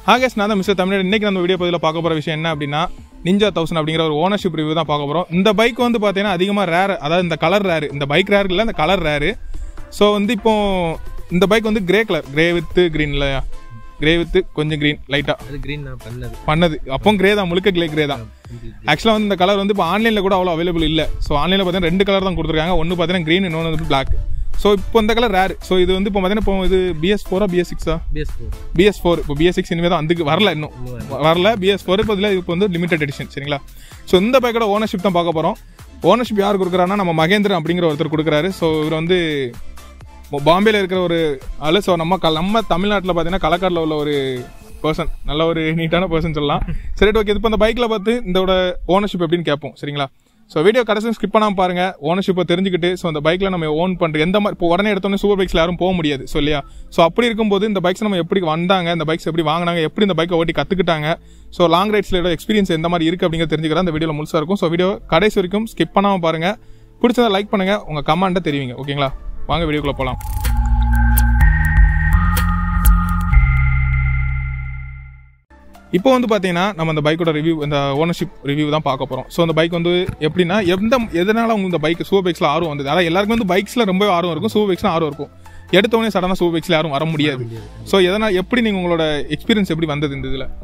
August நான் தான் mister Tamil இன்னைக்கு நம்ம வீடியோ பதிவில் பார்க்க போகிற விஷயம் என்ன அப்படின்னா நிஞ்சா தௌசண்ட் அப்படிங்கிற ஒரு ஓனர்ஷிப் ரிவ்யூ தான் பார்க்க போகிறோம் இந்த பைக் வந்து பார்த்தீங்கன்னா அதிகமாக ரேர் அதாவது இந்த கலர் ரேரு இந்த பைக் ரேர் இல்லை இந்த கலர் ரேரு ஸோ வந்து இப்போ இந்த பைக் வந்து grey colour grey with green இல்லையா கிரே வித்து கொஞ்சம் க்ரீன் லைட்டாக அது கிரீன் நான் பண்ணது பண்ணது அப்போ கிரே தான் முழுக்க கிளே கிரே தான் ஆக்சுவலாக வந்து இந்த கலர் வந்து இப்போ ஆன்லைனில் கூட அவ்வளோ அவைலபிள் இல்லை ஸோ ஆன்லைனில் பார்த்தீங்கன்னா ரெண்டு கலர் தான் கொடுத்துருக்காங்க ஒன்று பார்த்தீங்கன்னா க்ரீன் இன்னொன்று வந்து பிளாக் ஸோ இப்போ இந்த கலர் ரேர் ஸோ இது வந்து இப்போ பார்த்தீங்கன்னா இப்போ இது பிஎஸ் ஃபோரா பிஎஸ் சிக்ஸா பிஎஸ் ஃபோர் பிஎஸ் ஃபோர் இப்போ பிஎஸ் சிக்ஸ் இனிமேல் தான் வந்து வரல இன்னும் வரல பிஎஸ் ஃபோர் இப்போ இதில் இப்போ வந்து லிமிடெட் எடிஷன் சரிங்களா ஸோ இந்த பைக்கோட ஓனர்ஷிப் தான் பார்க்க போகிறோம் ஓனர்ஷிப் யார் கொடுக்குறாருன்னா நம்ம மகேந்திரன் அப்படிங்கிற ஒருத்தர் கொடுக்குறாரு ஸோ இவர் வந்து பாம்பேல இருக்கிற ஒரு ஆளு ஸோ நம்ம கல் நம்ம தமிழ்நாட்டில் பார்த்தீங்கன்னா களக்காடில் உள்ள ஒரு பர்சன் நல்ல ஒரு நீட்டான பர்சன் சொல்லலாம் சரி ஓகே இப்போ இந்த பைக்கில் பார்த்து இதோட ஓனர்ஷிப் எப்படின்னு கேட்போம் சரிங்களா ஸோ வீடியோ கடைசி ஸ்கிப் பண்ணாமல் பாருங்க ஓனர்ஷிப்பை தெரிஞ்சுக்கிட்டு ஸோ அந்த பைக்கில் நம்ம ஓன் பண்ணுற எந்த மாதிரி இப்போ உடனே எடுத்தோன்னே சூப்பர் பைக்ஸில் யாரும் போக முடியாது ஸோ இல்லையா ஸோ அப்படி இருக்கும்போது இந்த பைக்ஸ் நம்ம எப்படி வந்தாங்க இந்த பைக்ஸ் எப்படி வாங்கினாங்க எப்படி இந்த பைக்கை ஓட்டி கற்றுக்கிட்டாங்க ஸோ லாங் ரைட்ஸில் எக்ஸ்பீரியன்ஸ் எந்த மாதிரி இருக்குது அப்படிங்கிறத தெரிஞ்சுக்கிறேன் அந்த வீடியோவில் முழுசாக இருக்கும் ஸோ வீடியோ கடைசி வரைக்கும் ஸ்கிப் பண்ணாமல் பாருங்க பிடிச்சதை லைக் பண்ணுங்க உங்கள் கமெண்ட்டை தெரிவிங்க ஓகேங்களா வாங்க வீடியோக்குள்ளே போகலாம் இப்போ வந்து பார்த்தீங்கன்னா நம்ம அந்த பைக்கோட ரிவ்யூ இந்த ஓனர்ஷிப் ரிவ்யூ தான் பார்க்க போகிறோம் ஸோ அந்த பைக் வந்து எப்படின்னா எந்த எதனால உங்களுக்கு இந்த பைக் சூப்பர் பைக்ஸில் ஆர்வம் வந்தது அதாவது எல்லாருக்கும் வந்து பைக்ஸில் ரொம்ப ஆர்வம் இருக்கும் சூப்பர் பைக்ஸில் ஆர்வம் இருக்கும் எடுத்தவொடனே சடனாக சூப்பர் பைக்ஸில் யாரும் வர முடியாது ஸோ எதனால் எப்படி நீங்கள் உங்களோட எக்ஸ்பீரியன்ஸ் எப்படி வந்தது இந்த இதில்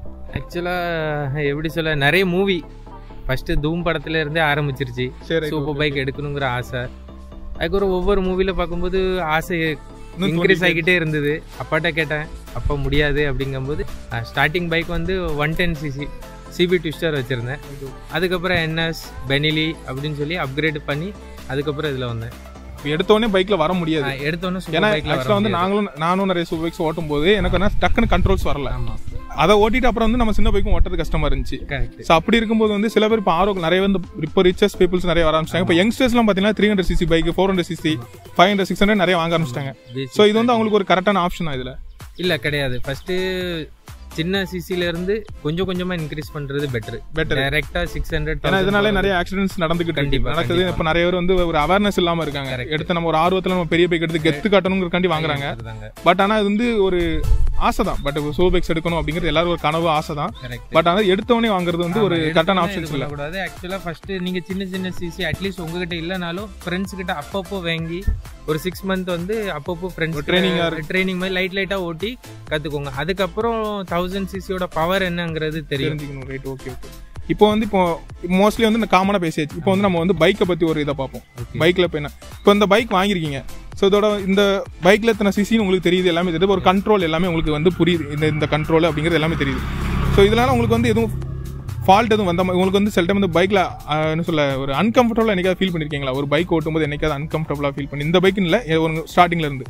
ஆக்சுவலாக எப்படி சொல்ல நிறைய மூவி ஃபர்ஸ்ட் தூம் படத்துல இருந்தே ஆரம்பிச்சிருச்சு சரி சூப்பர் பைக் எடுக்கணுங்கிற ஆசை அதுக்கப்புறம் ஒவ்வொரு மூவில பார்க்கும்போது ஆசை இன்னும் இன்க்ரீஸ் ஆகிக்கிட்டே இருந்தது அப்பாட்ட கேட்டேன் அப்பா முடியாது அப்படிங்கும்போது ஸ்டார்டிங் பைக் வந்து one ten CC CB twister வச்சுருந்தேன் அதுக்கப்புறம் என்எஸ் பெனிலி அப்படின்னு சொல்லி அப்கிரேட் பண்ணி அதுக்கப்புறம் இதில் வந்தேன் எடுத்தோடனே பைக்கில் வர முடியாது நான் எடுத்தோன்னே ஏன்னா சூப்பர் பைக்கில் ஆக்சுவலாக வந்து நாங்களும் நானும் நிறைய சூப்பர் பைக்ஸ் ஓட்டும் போது எனக்கு என்ன டக்குன்னு கண்ட்ரோல்ஸ் வரல ஆமாம் அதை ஓட்டிட்டு அப்புறம் வந்து நம்ம சின்ன பைக்கும் ஓட்டுறது கஷ்டமா இருந்துச்சு கரெக்ட் ஸோ அப்படி இருக்கும்போது வந்து சில பேர் இப்போ ஆரோக்கியம் நிறைய வந்து இப்போ ரிச்சஸ் பீப்புள்ஸ் நிறைய வர ஆரம்பிச்சிட்டாங்க இப்போ யங்ஸ்டர்ஸ்லாம் பார்த்தீங்கன்னா three hundred CC bike four hundred CC five hundred six hundred நிறைய வாங்க ஆரம்பிச்சிட்டாங்க ஸோ இது வந்து அவங்களுக்கு ஒரு கரெக்டான ஆப்ஷன் இதில் இல்ல கிடையாது ஃபர்ஸ்ட் சின்ன சிசில இருந்து கொஞ்சம் கொஞ்சமா இன்க்ரீஸ் பண்றது பெட்டர் Better. டைரக்டா சிக்ஸ் ஹண்ட்ரட் ஏன்னா இதனாலே நிறைய ஆக்சிடென்ட்ஸ் நடந்துகிட்டு இருக்கு கண்டிப்பா, நடக்குது இப்போ நிறைய பேர் வந்து ஒரு அவேர்னஸ் இல்லாம இருக்காங்க Correct. எடுத்து நம்ம ஒரு ஆர்வத்துல நம்ம பெரிய பைக் எடுத்து கெத்து காட்டணுங்கிறக்காண்டி வாங்குறாங்க பட் ஆனா இது வந்து ஒரு ஆசை தான் பட் சோ பைக்ஸ் எடுக்கணும் அப்படிங்கிறது எல்லாரும் ஒரு கனவு ஆசை தான் கரெக்ட் பட் ஆனா எடுத்தவொடனே வாங்குறது வந்து ஒரு கரெக்டான ஆப்ஷன்ஸ் இல்ல கூடாது ஆக்சுவலா ஃபர்ஸ்ட் நீங்க சின்ன சின்ன சிசி அட்லீஸ்ட் உங்ககிட்ட இல்லனாலும் ஃப்ரெண்ட்ஸ் கிட்ட அப்பப்போ வாங்கி ஒரு சிக்ஸ் மந்த் வந்து அப்பப்போ ஃப்ரெண்ட்ஸ் training ஆ ட்ரைனிங் மாதிரி லைட் லைட்டா ஓட்டி கத்துக்கோங்க அதுக்கப்புறம் தௌசண்ட் சிசியோட பவர் என்னங்கிறது தெரியும் தெரிஞ்சுக்கணும் ரைட் ஓகே ஓகே இப்போ வந்து இப்போ மோஸ்ட்லி வந்து இந்த காமனா பேசியாச்சு இப்போ வந்து நம்ம வந்து பைக்கை பத்தி ஒரு இதை பார்ப்போம் Okay. பைக்ல இப்போ என்ன இப்போ இந்த பைக் வாங்கியிருக்கீங்க ஸோ இதோட இந்த பைக்ல எத்தனை சிசின்னு உங்களுக்கு தெரியுது எல்லாமே தெரியுது ஒரு கண்ட்ரோல் எல்லாமே உங்களுக்கு வந்து புரியுது இந்த இந்த கண்ட்ரோல் அப்படிங்கிறது எல்லாமே தெரியுது ஸோ இதனால உங்களுக்கு வந்து எதுவும் ஃபால்ட் எதுவும் வந்த மாதிரி உங்களுக்கு வந்து சில டைம் வந்து பைக்ல என்ன சொல்ல ஒரு அன்கம்ஃபர்டபுளாக என்னைக்காவது ஃபீல் பண்ணிருக்கீங்களா ஒரு பைக் ஓட்டும்போது என்னைக்காவது அன்கம்ஃபர்டபுளாக ஃபீல் பண்ணி இந்த பைக்குன்னு இல்லை ஒரு ஸ்டார்டிங்ல இருந்து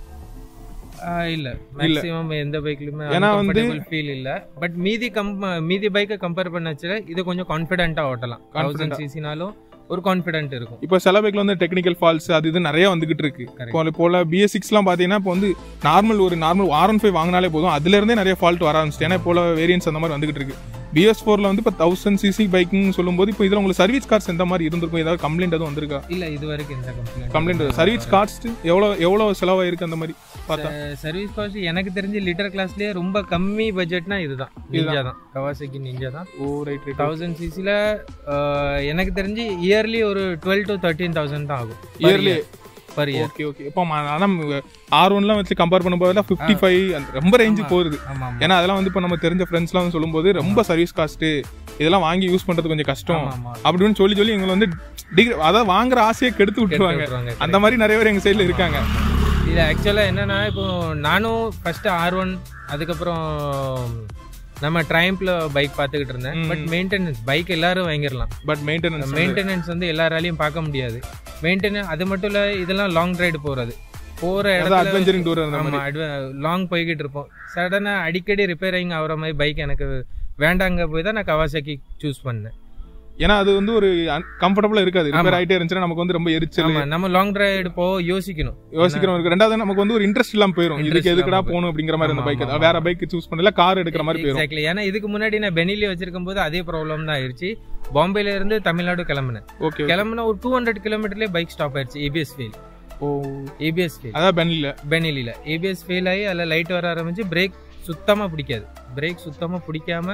ஆஹ் இல்ல மேக்ஸிமம் எந்த பைக்லயுமே ஏன்னா வந்து- ஃபீல் இல்ல பட் மீதி கம் மீதி பைக்கை கம்பேர் பண்ணச்சுல இது கொஞ்சம் கான்ஃபிடென்ட்டா ஓட்டலாம் தௌசண்ட் சிசினாலும் ஒரு கான்ஃபிடென்ட் இருக்கும் இப்போ சில பைக்ல வந்து டெக்னிக்கல் ஃபால்ஸ் அது இது நிறைய வந்துகிட்டு இருக்கு Correct. இப்போ போல பிஎஸ் சிக்ஸ்லாம் பார்த்தீங்கன்னா இப்போ வந்து நார்மல் ஒரு நார்மல் ஆர் ஒன் ஃபைவ் வாங்கினாலே போதும் அதுல இருந்தே நிறைய ஃபால்ட் வர ஆரம்பிச்சு ஏன்னா போல வேரியன்ஸ் அந்த மாதிரி வந்துகிட்டு இருக்கு பிஎஸ் ஃபோர்ல வந்து இப்போ தௌசண்ட் சிசி பைக்குன்னு சொல்லும்போது இப்போ இதில் உங்களுக்கு சர்வீஸ் கார்ட்ஸ் எந்த மாதிரி இருந்திருக்கும் ஏதாவது கம்ப்ளைண்ட் எதுவும் வந்திருக்கா இல்ல இது வரைக்கும் எந்த கம்ப்ளைண்ட் கம்ப்ளைண்ட் சர்வீஸ் கார்ட்ஸ் எவ்வளோ எவ்வளோ செலவாயிருக்கு அந்த மாதிரி பார்த்தா சர்வீஸ் காஸ்ட் எனக்கு தெரிஞ்சு லிட்டர் கிளாஸ்லயே ரொம்ப கம்மி பட்ஜெட்னா இதுதான் நிஞ்சா தான் கவாசகி நிஞ்சா தான் ஓ ரைட் ரைட் தௌசண்ட் சிசில எனக்கு தெரிஞ்சு இயர்லி ஒரு டுவெல் டு தேர்ட்டீன் தௌசண்ட் தான் ஆகும் yearly per year okay okay இப்போ ஆனால் ஆர் ஒன்லாம் வச்சு கம்பேர் பண்ணும்போது ஃபிஃப்டி ஃபைவ் ரொம்ப ரேஞ்சு போகுது ஆமா ஆமா ஏன்னா அதெல்லாம் வந்து இப்போ நம்ம தெரிஞ்ச ஃப்ரெண்ட்ஸ்லாம் வந்து சொல்லும்போது ரொம்ப சர்வீஸ் காஸ்ட்டு இதெல்லாம் வாங்கி யூஸ் பண்ணுறது கொஞ்சம் கஷ்டம் ஆமா, ஆமா. அப்படின்னு சொல்லி சொல்லி எங்களை வந்து டிகிரி அதாவது வாங்குற ஆசையை கெடுத்து விட்டுருவாங்க விட்டுருவாங்க. அந்த மாதிரி நிறைய பேர் எங்கள் சைடில் இருக்காங்க இது ஆக்சுவலாக என்னன்னா இப்போ நானும் ஃபர்ஸ்ட் ஆர் ஒன் அதுக்கப்புறம் நம்ம ட்ரைம்ப்ல பைக் பார்த்துக்கிட்டு இருந்தேன் பட் மெயின்டெனன்ஸ் பைக் எல்லாரும் வாங்கிடலாம் பட் மெயின்டெனன்ஸ் மெயின்டெனன்ஸ் வந்து எல்லாராலையும் பார்க்க முடியாது மெயின்டெனன்ஸ் அது மட்டும் இல்லை இதெல்லாம் லாங் ரைடு போகிறது போகிற இடத்துல அட்வென்ச்சரிங் டூர் அந்த ஆமா லாங் போய்கிட்டு இருப்போம் சடனா அடிக்கடி ரிப்பேரிங் ஆகிற மாதிரி பைக் எனக்கு வேண்டாங்க போய் தான் நான் கவாசக்கி சூஸ் பண்ணேன் ஏன்னா அது வந்து ஒரு கம்ஃபர்டபுளாக இருக்காது ரிப்பேர் ஆகிட்டே இருந்துச்சுன்னா நமக்கு வந்து ரொம்ப எரிச்சல் ஆமா நம்ம லாங் ரைடு போக யோசிக்கணும் யோசிக்கிறோம் இருக்கு ரெண்டாவது நமக்கு வந்து ஒரு இன்ட்ரெஸ்ட் இல்லாம போயிடும் Interest இதுக்கு எதுக்குடா இல்லாம போகணும் அப்படிங்கிற மாதிரி அந்த ஆமா, பைக் ஆமா, வேற பைக் சூஸ் பண்ணல கார் எடுக்கிற மாதிரி போயிடும் எக்ஸாக்ட்லி ஏன்னா இதுக்கு முன்னாடி நான் பெனிலி வச்சிருக்கும் போது அதே ப்ராப்ளம் தான் ஆயிடுச்சு பாம்பேல இருந்து தமிழ்நாடு கிளம்புனேன் ஓகே கிளம்புன ஒரு டூ ஹண்ட்ரட் கிலோமீட்டர்லேயே பைக் ஸ்டாப் ஆயிடுச்சு ABS fail oh ABS fail அதான் பென்ல பெனிலியில் ஏபிஎஸ் ஃபெயில் ஆகி அதில் லைட் வர ஆரம்பிச்சு பிரேக் சுத்தமாக பிடிக்காது பிரேக் சுத்தமாக பிடிக்காம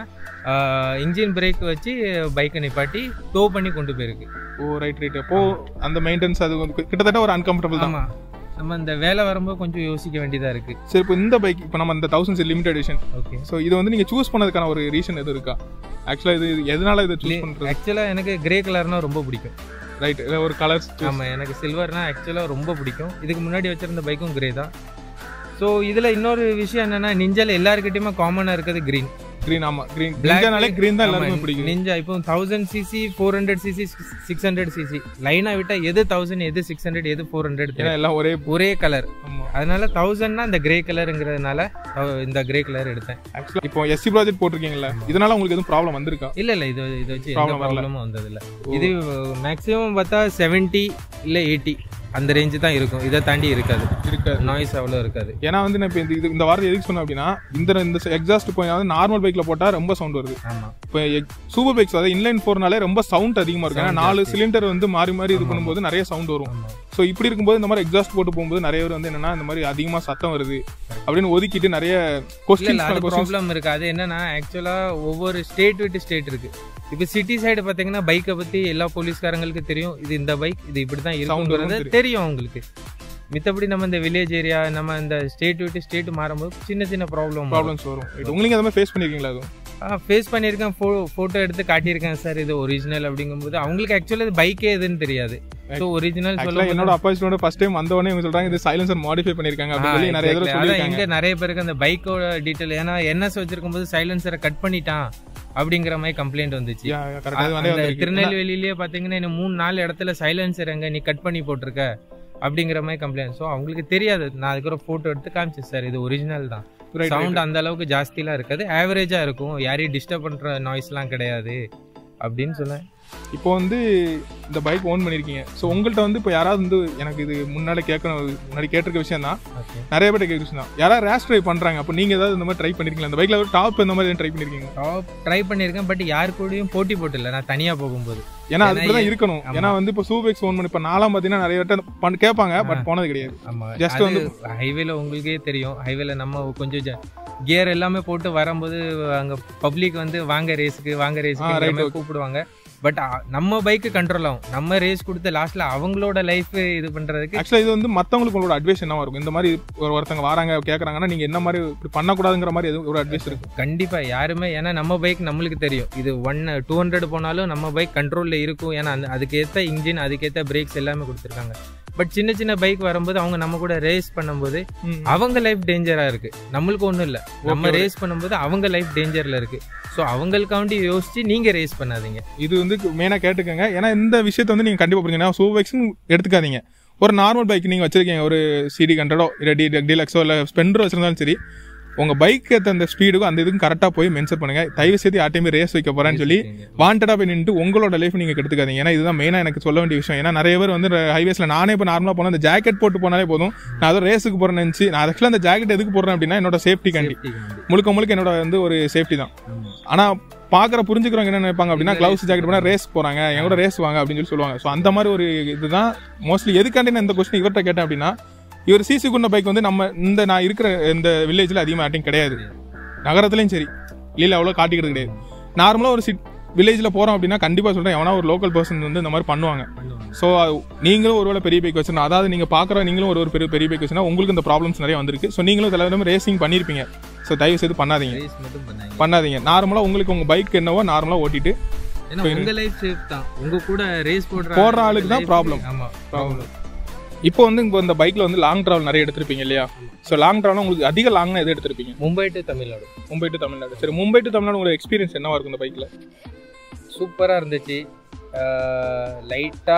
இன்ஜின் பிரேக் வச்சு பைக்கை நிப்பாட்டி டோ பண்ணி கொண்டு போயிருக்கு ஓ ரைட் ரைட் அப்போ அந்த மெயின்டெனன்ஸ் அது வந்து கிட்டத்தட்ட ஒரு அன்கம்ஃபர்டபுள் தான் ஆமாம் நம்ம இந்த வேலை வரும்போது கொஞ்சம் யோசிக்க வேண்டியதாக இருக்குது சரி இப்போ இந்த பைக் இப்போ நம்ம இந்த thousand limited edition okay so இது வந்து நீங்க சூஸ் பண்ணதுக்கான ஒரு ரீசன் எதுவும் இருக்கா ஆக்சுவலா இது எதனால இதை சூஸ் பண்றது ஆக்சுவலாக எனக்கு கிரே கலர்னா ரொம்ப பிடிக்கும் ரைட் ஒரு கலர்ஸ் ஆமாம் எனக்கு சில்வர்னா ஆக்சுவலாக ரொம்ப பிடிக்கும் இதுக்கு முன்னாடி வச்சிருந்த பைக்கும் கிரே தான் ஸோ இதில் இன்னொரு விஷயம் என்னன்னா நிஞ்சால எல்லாருக்கிட்டையுமே காமனாக இருக்கிறது கிரீன் கிரீன் ஆமா கிரீன் பிளாக்னாலே கிரீன் தான் எல்லாருமே பிடிக்கும் நிஞ்சா இப்போ thousand CC four hundred CC six hundred CC லைனா விட்டா எது தௌசண்ட் எது சிக்ஸ் ஹண்ட்ரட் எது ஃபோர் ஹண்ட்ரட் ஏன்னா எல்லாம் ஒரே ஒரே கலர் ஆமா அதனால தௌசண்ட்னா இந்த கிரே கலருங்கிறதுனால இந்த கிரே கலர் எடுத்தேன் ஆக்சுவலா இப்போ எஸ்சி ப்ராஜெக்ட் போட்டிருக்கீங்கல்ல இதனால உங்களுக்கு எதுவும் ப்ராப்ளம் வந்திருக்கா இல்ல இல்ல இது இது வச்சு எந்த Problem வரல. ப்ராப்ளமும் வந்ததில்ல இது மேக்ஸிமம் பார்த்தா செவன்ட்டி இல்ல எயிட்டி அந்த ரேஞ்சு தான் இருக்கும் இதை தாண்டி இருக்காது இருக்காது நாய்ஸ் அவ்வளோ இருக்காது ஏன்னா வந்து நான் இப்போ இந்த இது இந்த வாரத்தை எதுக்கு சொன்னேன் அப்படின்னா இந்த இந்த எக்ஸாஸ்ட் இப்போ வந்து நார்மல் பைக்ல போட்டா ரொம்ப சவுண்ட் வருது ஆமா இப்போ சூப்பர் பைக்ஸ் அதாவது இன்லைன் ஃபோர்னாலே ரொம்ப சவுண்ட் அதிகமா இருக்கும் ஏன்னா Sound நாலு ஜாஸ்தி. சிலிண்டர் வந்து மாறி மாறி இது ஆமா. பண்ணும்போது நிறைய சவுண்ட் வரும் ஆமா ஸோ இப்படி இருக்கும்போது இந்த மாதிரி எக்ஸாஸ்ட் போட்டு போகும்போது நிறைய பேர் வந்து என்னன்னா இந்த மாதிரி அதிகமா சத்தம் வருது அப்படின்னு ஒதுக்கிட்டு நிறைய இல்ல இல்ல அது கொஸ்டின்ஸ் ப்ராப்ளம் இருக்கு அது என்னன்னா ஆக்சுவலா ஒவ்வொரு ஸ்டேட் விட்டு ஸ்டேட் இருக்கு இப்போ சிட்டி சைடு பாத்தீங்கன்னா பைக்கை பத்தி எல்லா போலீஸ்காரங்களுக்கு தெரியும் இது இந்த பைக் இது இப்படிதான் இருக்குங்கிறது தெரியும். தெரியும் அவங்களுக்கு மித்தபடி நம்ம இந்த வில்லேஜ் ஏரியா நம்ம இந்த ஸ்டேட் விட்டு ஸ்டேட் மாறும்போது சின்ன சின்ன ப்ராப்ளம் ப்ராப்ளம்ஸ் வரும் Right. உங்களுக்கு அந்த மாதிரி ஃபேஸ் பண்ணிருக்கீங்களா அதுவும் ஃபேஸ் பண்ணியிருக்கேன் ஃபோ ஃபோட்டோ எடுத்து காட்டியிருக்கேன் சார் இது ஒரிஜினல் அப்படிங்கும்போது அவங்களுக்கு ஆக்சுவலாக இது பைக்கே எதுன்னு தெரியாது ஸோ ஒரிஜினல் ஆக்சுவலா சொல்ல என்னோட அப்பாச்சியோட ஃபர்ஸ்ட் டைம் வந்தவொடனே இவங்க சொல்றாங்க இது சைலன்சர் மாடிஃபை பண்ணிருக்காங்க அப்படின்னு சொல்லி நிறைய தடவை அதான் சொல்லியிருக்காங்க இங்க நிறைய பேருக்கு அந்த பைக்கோட டீட்டெயில் ஏன்னா என்எஸ் வச்சிருக்கும் போது சைலன்சரை கட் பண்ணிட்டான் அப்படிங்கிற மாதிரி கம்ப்ளைண்ட் வந்துச்சு Yeah, yeah, correct. அது அந்த நிறைய வந்திருக்கு. திருநெல்வேலியிலேயே பாத்தீங்கன்னா இன்னும் மூணு நாலு இடத்துல சைலன்சர் எங்க நீ கட் பண்ணி போட்டிருக்க அப்படிங்கிற மாதிரி கம்ப்ளைண்ட் ஸோ அவங்களுக்கு தெரியாது நான் அதுக்கப்புறம் போட்டோ எடுத்து காமிச்சேன் சார் இது ஒரிஜினல் தான் Right, right. சவுண்ட் அந்த அளவுக்கு ஜாஸ்திலாம் இருக்காது ஆவரேஜா இருக்கும் யாரையும் டிஸ்டர்ப் பண்ற நாய்ஸ்லாம் கிடையாது அப்படின்னு சொன்னேன் இப்போ வந்து இந்த பைக் ஓன் பண்ணிருக்கீங்க ஸோ உங்கள்ட்ட வந்து இப்போ யாராவது வந்து எனக்கு இது முன்னாடி கேட்கணும் முன்னாடி கேட்டிருக்க விஷயம் தான் ஓகே நிறைய பேர் கேட்க விஷயம் தான் யாராவது ரேஸ் ட்ரை பண்றாங்க அப்போ நீங்க ஏதாவது இந்த மாதிரி ட்ரை பண்ணிருக்கீங்களா இந்த பைக்ல டாப் இந்த மாதிரி ட்ரை பண்ணிருக்கீங்க டாப் ட்ரை பண்ணியிருக்கேன் பட் யார் கூடயும் போட்டி போட்டில்ல நான் தனியா போகும்போது ஏன்னா அது ஏன்னா இப்படி தான் ஏ- இருக்கணும் ஆமா. ஏன்னா வந்து இப்போ சூபெக்ஸ் ஓன் பண்ணி இப்போ நாலாம் பார்த்தீங்கன்னா நிறைய பேர் பண்ண கேட்பாங்க பட் போனது கிடையாது ஆமா Just அது வந்து- ஹைவேல உங்களுக்கே தெரியும் ஹைவேல நம்ம கொஞ்சம் கியர் எல்லாமே போட்டு வரும்போது அங்க பப்ளிக் வந்து வாங்க ரேஸுக்கு வாங்க ஆ, right, ரேஸுக்கு okay. கூப்பிடுவாங்க பட் நம்ம பைக்கு கண்ட்ரோல் ஆகும் நம்ம ரேஸ் கொடுத்து லாஸ்ட்ல அவங்களோட லைஃப் இது பண்றதுக்கு ஆக்சுவலா இது வந்து மத்தவங்களுக்கு உங்களோட அட்வைஸ் என்ன இருக்கும் இந்த மாதிரி ஒரு ஒருத்தங்க வராங்க கேக்குறாங்கன்னா நீங்க என்ன மாதிரி இப்படி பண்ணக்கூடாதுங்கிற மாதிரி எதுவும் ஒரு அட்வைஸ் இருக்கு கண்டிப்பா யாருமே ஏன்னா நம்ம பைக் நம்மளுக்கு தெரியும் இது ஒன் டூ ஹண்ட்ரட் போனாலும் நம்ம பைக் கண்ட்ரோல்ல இருக்கும் ஏன்னா அந்த- அதுக்கேத்த இன்ஜின் அதுக்கேத்த பிரேக்ஸ் எல்லாமே கொடுத்துருக்காங்க பட் சின்ன சின்ன பைக் வரும்போது அவங்க நம்ம கூட ரேஸ் பண்ணும்போது அவங்க லைஃப் டேஞ்சரா இருக்கு நம்மளுக்கு ஒண்ணும் இல்ல நம்ம Okay. ரேஸ் பண்ணும்போது அவங்க லைஃப் டேஞ்சர்ல இருக்கு ஸோ அவங்களுக்காண்டி யோசிச்சு நீங்க ரேஸ் பண்ணாதீங்க இது வந்து மெயினா கேட்டுக்கங்க ஏன்னா இந்த விஷயத்த வந்து நீங்க கண்டிப்பா புரிஞ்சுங்க சூபெக்ஸ் எடுத்துக்காதீங்க ஒரு நார்மல் பைக் நீங்க வச்சிருக்கீங்க ஒரு சிடி ஹண்ட்ரடோ இல்லை டி டீலக்ஸோ இல்லை ஸ்பெண்டரோ வச்சிருந்தாலும் சரி உங்க பைக் ஏற்ற அந்த ஸ்பீடுக்கும் அந்த இதுக்கும் கரெக்டாக போய் மென்ஷன் பண்ணுங்க தயவு செய்து யார்ட்டையுமே ரேஸ் வைக்க போறேன்னு சொல்லி வாண்டடா போய் நின்று உங்களோட லைஃப் நீங்க கெடுத்துக்காதீங்க ஏன்னா இதுதான் மெயினா எனக்கு சொல்ல வேண்டிய விஷயம் ஏன்னா நிறைய பேர் வந்து ஹைவேஸ்ல நானே இப்போ நார்மலா போனா அந்த ஜாக்கெட் போட்டு போனாலே போதும் நான் அதோ ரேஸுக்கு போறேன்னு நினைச்சு நான் ஆக்சுவலாக அந்த ஜாக்கெட் எதுக்கு போடுறேன் அப்படின்னா என்னோட சேஃப்டி காண்டி முழுக்க முழுக்க என்னோட வந்து ஒரு சேஃப்டி தான் ஆனா பாக்குற புரிஞ்சுக்கிறவங்க என்ன நினைப்பாங்க அப்படின்னா கிளவுஸ் ஜாக்கெட் போனா ரேஸ் போறாங்க என் கூட ரேஸ் வாங்க அப்படின்னு சொல்லி சொல்லுவாங்க ஸோ அந்த மாதிரி ஒரு இதுதான் மோஸ்ட்லி எதுக்காண்டி நான் இந்த கொஸ்டின் இவர்கிட்ட கேட்டேன் அப்படின்னா இவர் சிசி குண்ட பைக் வந்து நம்ம இந்த நான் இருக்கிற இந்த வில்லேஜ்ல அதிகமாக ஆட்டிங் கிடையாது நகரத்துலயும் சரி வெளியில அவ்வளோ காட்டிக்கிறது கிடையாது நார்மலா ஒரு சிட் வில்லேஜ்ல போறோம் அப்படின்னா கண்டிப்பா சொல்றேன் எவனா ஒரு லோக்கல் பர்சன் வந்து இந்த மாதிரி பண்ணுவாங்க ஸோ நீங்களும் ஒருவேளை பெரிய பைக் வச்சிருந்தா அதாவது நீங்க பாக்குற நீங்களும் ஒரு ஒரு பெரிய பெரிய பைக் வச்சுனா உங்களுக்கு இந்த ப்ராப்ளம்ஸ் நிறைய வந்திருக்கு ஸோ நீங்களும் சில நேரம் ரேசிங் பண்ணிருப்பீங்க ஸோ தயவு செய்து பண்ணாதீங்க ரேஸ் மட்டும் பண்ணாங்க பண்ணாதீங்க நார்மலா உங்களுக்கு உங்க பைக் என்னவோ நார்மலா ஓட்டிட்டு ஏன்னா உங்க லைஃப் சேஃப் தான் உங்க கூட ரேஸ் போடுற போடுற ஆளுக்கு தான் life- problem. ஆமா ப்ராப்ளம் இப்போ வந்து இப்போ இந்த பைக்ல வந்து லாங் டிராவல் நிறைய எடுத்திருப்பீங்க இல்லையா ஸோ லாங் டிராவல் உங்களுக்கு அதிக லாங்னா எது எடுத்திருப்பீங்க மும்பை டு தமிழ்நாடு மும்பை டு தமிழ்நாடு சரி மும்பை டு தமிழ்நாடு உங்களுக்கு எக்ஸ்பீரியன்ஸ் என்னவா இருக்கும் இந்த பைக்ல சூப்பரா இருந்துச்சு லைட்டா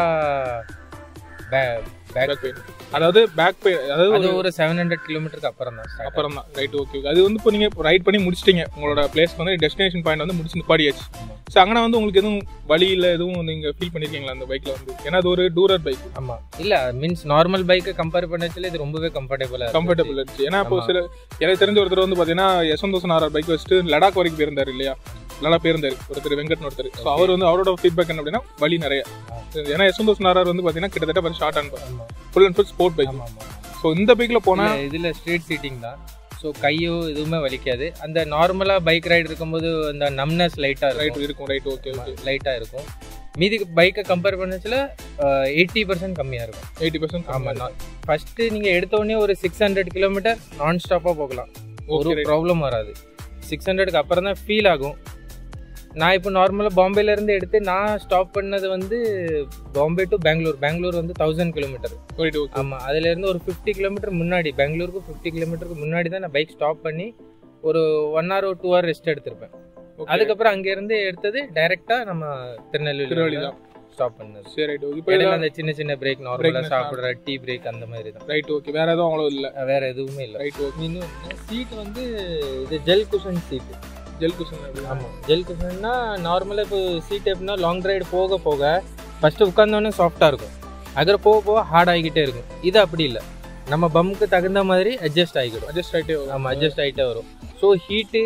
பேக் பேக் பெயின் அதாவது பேக் பெயின் அதாவது அது ஒரு ஒரு செவன் ஹண்ட்ரட் கிலோமீட்டருக்கு அப்புறம் தான் start அப்புறம் தான் ரைட் ஓகே அது வந்து இப்போ நீங்க ரைட் பண்ணி முடிச்சிட்டீங்க உங்களோட பிளேஸ்க்கு வந்து டெஸ்டினேஷன் பாயிண்ட் வந்து முடிச்சு நிப்பாடியாச்சு ஸோ அங்கே வந்து உங்களுக்கு எதுவும் வழி இல்லை எதுவும் நீங்க ஃபீல் பண்ணிருக்கீங்களா அந்த பைக்ல வந்து ஏன்னா அது ஒரு டூரர் பைக் ஆமா இல்ல மீன்ஸ் நார்மல் பைக்கை கம்பேர் பண்ணச்சுல இது ரொம்பவே கம்ஃபர்டபுளா கம்ஃபர்டபுள் இருந்துச்சு ஏன்னா இப்போ ஆமா. சில எனக்கு தெரிஞ்ச ஒருத்தர் வந்து பாத்தீங்கன்னா யசவந்தோசன் ஆர் பைக் வச்சுட்டு லடாக் வரைக்கும் போயிருந்தாரு இல்லையா லடாக் போயிருந்தாரு ஒருத்தர் வெங்கட்னு ஒருத்தர் ஸோ அவர் வந்து அவரோட ஃபீட்பேக் என்ன அப்படின்னா வழி நிறைய ஏன்னா யசவந்தோசன் ஆர் வந்து பாத்தீங்கன்னா கிட்டத்தட்ட ஒரு ஷார்ட் அண்ட் ஆமா full and full sport bike ஆமா ஆமா ஸோ இந்த பைக்ல போனா இல்ல, இதுல ஸ்ட்ரீட் சீட்டிங் தான் ஸோ ஸோ கையோ எதுவுமே வலிக்காது அந்த நார்மலாக பைக் ரைடு இருக்கும்போது அந்த நம்னஸ் லைட்டாக ரைட் இருக்கும் இருக்கும் ரைட் ஓகே ஓகே லைட்டாக இருக்கும் மீதி பைக்கை கம்பேர் பண்ணச்சுல எயிட்டி பர்சன்ட் கம்மியாக இருக்கும் எயிட்டி பர்சன்ட் ஆமாம் ஃபஸ்ட்டு நீங்கள் எடுத்த உடனே ஒரு சிக்ஸ் ஹண்ட்ரட் கிலோமீட்டர் நான் ஸ்டாப்பாக போகலாம் ஒரு ஓகே ப்ராப்ளம் வராது சிக்ஸ் ஹண்ட்ரடுக்கு அப்புறம் தான் ஃபீல் ஆகும் நான் இப்போ நார்மலாக பாம்பேலேருந்து எடுத்து நான் ஸ்டாப் பண்ணது வந்து பாம்பே டு பெங்களூர் பெங்களூர் வந்து தௌசண்ட் கிலோமீட்டர் ரைட் ஓகே ஆமாம் அதுலேருந்து ஒரு ஃபிஃப்டி கிலோமீட்டர் முன்னாடி பெங்களூருக்கு ஃபிஃப்டி கிலோமீட்டருக்கு முன்னாடி தான் நான் பைக் ஸ்டாப் பண்ணி ஒரு ஒன் ஹவர் ஒரு டூ ஹவர் ரெஸ்ட் எடுத்திருப்பேன் அதுக்கப்புறம் அங்கேருந்து எடுத்தது டைரெக்டாக நம்ம திருநெல்வேலி திருநெல்வேலி தான். ஸ்டாப் பண்ணது சரி ரைட் ஓகே இப்போ இடையில அந்த சின்ன சின்ன பிரேக் நார்மலாக Break சாப்பிட்ற டீ பிரேக் அந்த மாதிரி தான் ரைட் ஓகே வேற எதுவும் அவ்வளோ இல்லை வேற எதுவுமே இல்லை ரைட் ஓகே இன்னும் சீட் வந்து இது gel cushion seat gel cushion ஆமாம் ஜெல் குஷன்னா நார்மலாக இப்போ சீட் எப்படின்னா லாங் ரைடு போக போக ஃபஸ்ட்டு உட்காந்தோடனே சாஃப்டாக இருக்கும் அதில் போக போக ஹார்ட் ஆகிக்கிட்டே இருக்கும் இது அப்படி இல்லை நம்ம பம்முக்கு தகுந்த மாதிரி அட்ஜஸ்ட் ஆகிக்கிடும் அட்ஜஸ்ட் ஆகிட்டே ஆமாம் அட்ஜஸ்ட் ஆகிட்டே வரும் ஸோ ஹீட்டு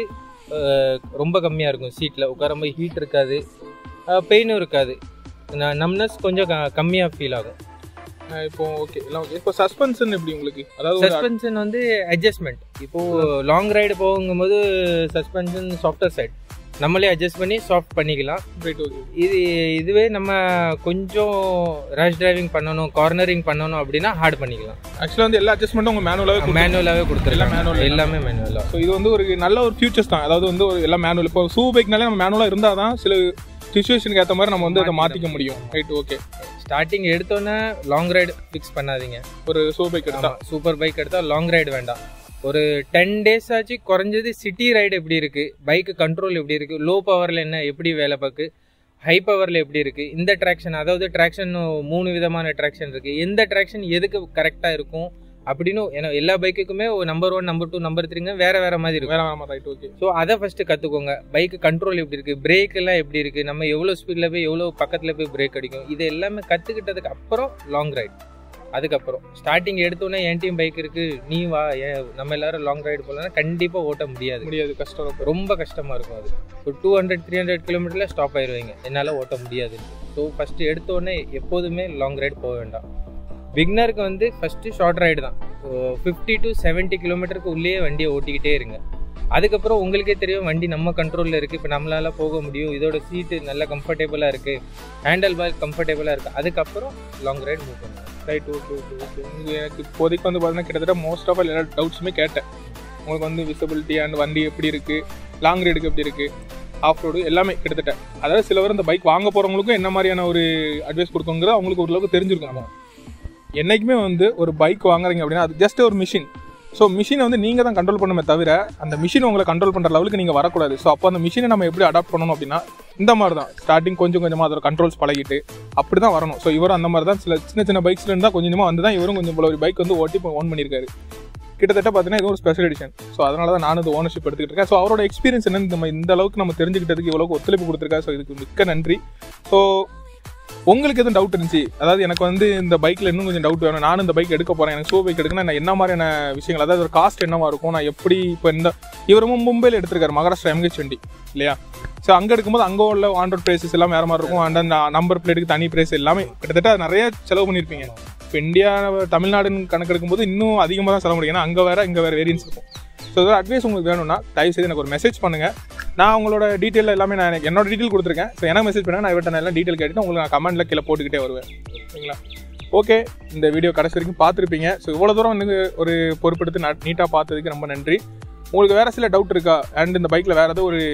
ரொம்ப கம்மியாக இருக்கும் சீட்டில் உட்காரும்போது ஹீட் இருக்காது பெயினும் இருக்காது நம்னஸ் கொஞ்சம் க- கம்மியாக ஃபீல் ஆகும் இப்போ ஓகே எல்லாம் ஓகே இப்போ சஸ்பென்ஷன் எப்படி உங்களுக்கு அதாவது ஒரு சஸ்பென்ஷன் வந்து அட்ஜஸ்ட்மெண்ட் இப்போ லாங் ரைடு போகும்போது சஸ்பென்ஷன் சாஃப்ட்வேர் சைட் நம்மளே அட்ஜஸ்ட் பண்ணி சாஃப்ட் பண்ணிக்கலாம் ரைட் ஓகே இது இதுவே நம்ம கொஞ்சம் ரஷ் டிரைவிங் பண்ணணும் கார்னரிங் பண்ணணும் அப்படின்னா ஹார்ட் பண்ணிக்கலாம் ஆக்சுவலாக வந்து எல்லா அட்ஜஸ்ட்மெண்ட்டும் உங்க மேனுவலாகவே மேனுவலாகவே கொடுத்துருலாம் எல்லாம் manual. எல்லாமே மேனுவலாக ஸோ இது வந்து ஒரு நல்ல ஒரு ஃபியூச்சர்ஸ் தான் அதாவது வந்து ஒரு எல்லாம் மேனுவல் இப்போ சூ பைக்னாலே நம்ம மேனுவலாக இருந்தால் தான் சில சுச்சுவேஷனுக்கு ஏற்ற மாதிரி நம்ம வந்து அதை மாற்றிக்க முடியும் ரைட் ஓகே ஸ்டார்டிங் எடுத்தோன்னே லாங் ரைடு ஃபிக்ஸ் பண்ணாதீங்க ஒரு சூ பைக் எடுத்தா சூப்பர் பைக் எடுத்தால் லாங் ரைடு வேண்டாம் ஒரு டென் டேஸ் ஆச்சு குறைஞ்சது சிட்டி ரைடு எப்படி இருக்கு பைக்கு கண்ட்ரோல் எப்படி இருக்கு லோ பவர்ல என்ன எப்படி வேலை பார்க்கு ஹை பவர்ல எப்படி இருக்கு இந்த ட்ராக்ஷன் அதாவது ட்ராக்ஷன் மூணு விதமான ட்ராக்ஷன் இருக்கு எந்த ட்ராக்ஷன் எதுக்கு கரெக்டாக இருக்கும் அப்படின்னு ஏன்னா எல்லா பைக்குக்குமே number one number two number த்ரீங்க வேற வேற மாதிரி இருக்கும் வேற வேணாமா ரைட் ஓகே ஸோ அதை ஃபர்ஸ்ட் கற்றுக்கோங்க பைக்கு கண்ட்ரோல் எப்படி இருக்கு பிரேக் எல்லாம் எப்படி இருக்கு நம்ம எவ்வளோ ஸ்பீடில் போய் எவ்வளோ பக்கத்தில் போய் பிரேக் அடிக்கும் இது எல்லாமே கற்றுக்கிட்டதுக்கு அப்புறம் லாங் ரைட் அதுக்கப்புறம் ஸ்டார்டிங் எடுத்தோன்னே என் டீம் பைக் இருக்கு நீ வா ஏன் நம்ம எல்லாரும் லாங் ரைடு போகலன்னா கண்டிப்பாக ஓட்ட முடியாது முடியாது கஷ்டம் ரொம்ப. ரொம்ப கஷ்டமாக இருக்கும் அது ஒரு டூ ஹண்ட்ரட் த்ரீ ஹண்ட்ரட் கிலோமீட்டரில் ஸ்டாப் ஆயிடுவீங்க என்னால் ஓட்ட முடியாது ஸோ ஃபஸ்ட்டு எடுத்தோடனே எப்போதுமே லாங் ரைடு போக வேண்டாம் பிக்னருக்கு வந்து ஃபஸ்ட்டு ஷார்ட் ரைடு தான் ஃபிஃப்டி டு 70 கிலோமீட்டருக்கு உள்ளேயே வண்டியை ஓட்டிக்கிட்டே இருங்க அதுக்கப்புறம் உங்களுக்கே தெரியும் வண்டி நம்ம கண்ட்ரோலில் இருக்குது இப்போ நம்மளால போக முடியும் இதோட சீட்டு நல்லா கம்ஃபர்டபுளாக இருக்குது ஹேண்டில் பார் கம்ஃபர்டபுளாக இருக்குது அதுக்கப்புறம் லாங் ரைடு மூவ் பண்ணுங்க ரைட் ஓகே ஓகே ஓகே இது எனக்கு இப்போதைக்கு வந்து பார்த்தீங்கன்னா கிட்டத்தட்ட மோஸ்ட் ஆஃப் எல்லா டவுட்ஸுமே கேட்டேன் உங்களுக்கு வந்து விசிபிலிட்டி அண்ட் வண்டி எப்படி இருக்குது லாங் ரைடுக்கு எப்படி இருக்குது ஆஃப் ரோடு எல்லாமே கிட்டத்தட்ட அதாவது சில பேர் இந்த பைக் வாங்க போகிறவங்களுக்கும் என்ன மாதிரியான ஒரு அட்வைஸ் கொடுக்கணுங்கிறது அவங்களுக்கு ஓரளவுக்கு தெரிஞ்சிருக்கும் என்னைக்குமே வந்து ஒரு பைக் வாங்குறீங்க அப்படின்னா அது ஜஸ்ட் ஒரு மிஷின் ஸோ மிஷினை வந்து நீங்கள் தான் கண்ட்ரோல் பண்ணுமே தவிர அந்த மிஷின் உங்களை கண்ட்ரோல் பண்ணுற லெவலுக்கு நீங்கள் வரக்கூடாது ஸோ அப்போ அந்த மிஷினை நம்ம எப்படி அடாப்ட் பண்ணணும் அப்படின்னா இந்த மாதிரி தான் ஸ்டார்டிங் கொஞ்சம் கொஞ்சமாக அதோட கண்ட்ரோல்ஸ் பழகிட்டு அப்படி தான் வரணும் ஸோ இவரும் அந்த மாதிரி தான் சில சின்ன சின்ன பைக்ஸ்ல இருந்தால் கொஞ்சம் கொஞ்சமாக வந்து தான் இவரும் கொஞ்சம் போல ஒரு பைக் வந்து ஓட்டி இப்போ ஓன் பண்ணியிருக்காரு கிட்டத்தட்ட பார்த்தீங்கன்னா இது ஒரு ஸ்பெஷல் எடிஷன் ஸோ அதனால தான் நானும் இது ஓனர்ஷிப் எடுத்துக்கிட்டு இருக்கேன் ஸோ அவரோட எக்ஸ்பீரியன்ஸ் என்னன்னு நம்ம இந்த அளவுக்கு நம்ம தெரிஞ்சுக்கிட்டதுக்கு இவ்வளவு ஒத்துழைப்பு கொடுத்துருக்கா ஸோ இதுக்கு மிக்க நன்றி ஸோ உங்களுக்கு எதுவும் டவுட் இருந்துச்சு அதாவது எனக்கு வந்து இந்த பைக்கில் இன்னும் கொஞ்சம் டவுட் வேணும் நானும் இந்த பைக் எடுக்க போகிறேன் எனக்கு ஷோ பைக் எடுக்கணும் நான் என்ன மாதிரியான விஷயங்கள் அதாவது ஒரு காஸ்ட் என்னவா இருக்கும் நான் எப்படி இப்போ இந்த இவரும் மும்பையில் எடுத்திருக்காரு மகாராஷ்டிரா எம்ஹெச் வண்டி இல்லையா ஸோ அங்கே எடுக்கும்போது அங்கே உள்ள ஆண்ட்ராய்ட் ப்ரைஸஸ் எல்லாம் வேறு மாதிரி இருக்கும் அண்ட் அந்த நம்பர் பிளேட்டுக்கு தனி ப்ரைஸ் எல்லாமே கிட்டத்தட்ட நிறைய செலவு பண்ணியிருப்பீங்க இப்போ இந்தியா தமிழ்நாடுன்னு கணக்கு எடுக்கும்போது இன்னும் அதிகமாக தான் செலவு முடியும் ஏன்னா அங்கே வேறு இங்கே வேறு வேரியன்ஸ் இருக்கும் ஸோ இதோட அட்வைஸ் உங்களுக்கு வேணும்னா தயவு செய்து எனக்கு ஒரு மெசேஜ் பண்ணுங்கள் நான் உங்களோட டீட்டெயில் எல்லாமே நான் எனக்கு என்னோட டீட்டெயில் கொடுத்துருக்கேன் ஸோ எனக்கு மெசேஜ் பண்ணுங்க நான் இவர்கிட்ட நான் எல்லாம் டீட்டெயில் கேட்டுட்டு உங்களுக்கு நான் கமெண்ட்டில் கீழே போட்டுக்கிட்டே வருவேன் சரிங்களா ஓகே இந்த வீடியோ கடைசி வரைக்கும் பார்த்துருப்பீங்க ஸோ இவ்வளோ தூரம் வந்து ஒரு பொறுப்பெடுத்து நீட்டாக பார்த்ததுக்கு ரொம்ப நன்றி உங்களுக்கு வேறு சில டவுட் இருக்கா அண்ட் இந்த பைக்கில் வேறு ஏதோ ஒரு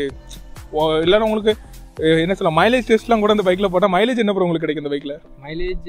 ஓ- இல்லைன்னா உங்களுக்கு அஹ், என்ன சொல்ல மைலேஜ் டெஸ்ட்லாம் கூட இந்த பைக்கில் போட்டால் மைலேஜ் என்ன ப்ரோ உங்களுக்கு கிடைக்கும் இந்த பைக்கில் மைலேஜ்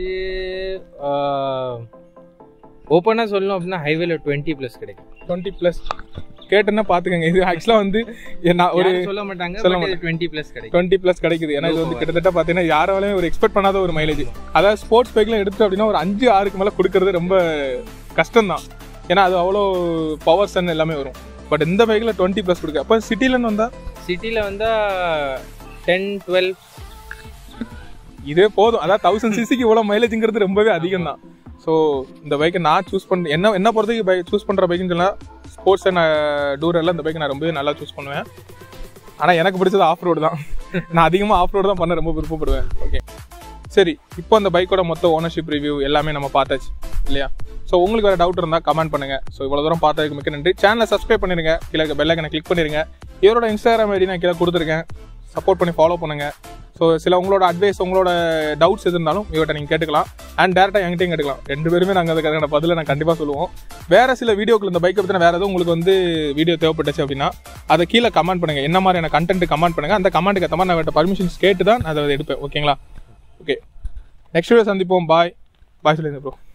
ஓப்பனாக சொல்லணும் அப்படின்னா ஹைவேல டுவெண்ட்டி ப்ளஸ் கிடைக்கும் டுவெண்ட்டி ப்ளஸ் கேட்டேன்னா பார்த்துக்கங்க இது ஆக்சுவலாக வந்து நான் ஒரு யாரும் சொல்ல மாட்டாங்க சொல்ல சொல்ல டுவெண்ட்டி ப்ளஸ் கிடைக்கும் டுவெண்ட்டி ப்ளஸ் கிடைக்குது ஏன்னா இது வந்து கிட்டத்தட்ட பார்த்தீங்கன்னா யாராலையும் ஒரு எக்ஸ்பெக்ட் பண்ணாத ஒரு மைலேஜ் அதாவது ஸ்போர்ட்ஸ் பைக்ல எடுத்து அப்படின்னா ஒரு அஞ்சு ஆறுக்கு மேலே கொடுக்கறது ரொம்ப கஷ்டம் தான் ஏன்னா அது அவ்வளோ பவர்ஸ் அண்ட் எல்லாமே வரும் பட் இந்த பைக்கில் டுவெண்ட்டி ப்ளஸ் கொடுக்கு அப்போ சிட்டிலன்னு வந்தால் சிட்டியில் வந்தால் டென் டுவெல் இதே போதும் அதாவது தௌசண்ட் சிசிக்கு இவ்வளோ மைலேஜ்ங்கிறது ரொம்பவே அதிகம் தான் ஸோ இந்த பைக்கை நான் சூஸ் பண்ண என்ன என்ன பொறுத்தவரைக்கும் பைக் சூஸ் பண்ணுற பைக்குன்னு சொன்னால் ஸ்போர்ட்ஸ் அண்ட் டூரெல்லாம் இந்த பைக்கை நான் ரொம்பவே நல்லா சூஸ் பண்ணுவேன் ஆனால் எனக்கு பிடிச்சது ஆஃப் ரோடு தான் நான் அதிகமாக ஆஃப் ரோடு தான் பண்ண ரொம்ப விருப்பப்படுவேன் ஓகே சரி இப்போ அந்த பைக்கோட மொத்த ஓனர்ஷிப் ரிவ்யூ எல்லாமே நம்ம பார்த்தாச்சு இல்லையா ஸோ உங்களுக்கு வேறு டவுட் இருந்தால் கமெண்ட் பண்ணுங்கள் ஸோ இவ்வளோ தூரம் பார்த்ததுக்கு மிக்க நன்றி சேனலை சப்ஸ்கிரைப் பண்ணிடுங்க கீழே பெல் ஐக்கனை கிளிக் பண்ணிடுங்க இவரோட இன்ஸ்டாகிராம் ஐடி நான் கீழே கொடுத்துருக்கேன் சப்போர்ட் பண்ணி ஃபாலோ பண்ணுங்கள் ஸோ சில உங்களோட அட்வைஸ் உங்களோட டவுட்ஸ் எது இருந்தாலும் இவர்கிட்ட நீங்கள் கேட்டுக்கலாம் அண்ட் டேரெக்டாக என்கிட்டையும் கேட்டுக்கலாம் ரெண்டு பேருமே நாங்கள் அதுக்கான பதிலை நான் கண்டிப்பாக சொல்லுவோம் வேறு சில வீடியோக்கள் இந்த பைக்கை பற்றின வேறு எதுவும் உங்களுக்கு வந்து வீடியோ தேவைப்பட்டுச்சு அப்படின்னா அதை கீழே கமெண்ட் பண்ணுங்கள் என்ன மாதிரியான கண்டென்ட் கமெண்ட் பண்ணுங்கள் அந்த கமெண்ட்டுக்கு ஏற்ற மாதிரி நான் அவர்கிட்ட பர்மிஷன்ஸ் கேட்டு தான் நான் அதை எடுப்பேன் ஓகேங்களா ஓகே நெக்ஸ்ட் வீடியோ சந்திப்போம் பாய் பாய் சொல்லியிருந்தேன் ப்ரோ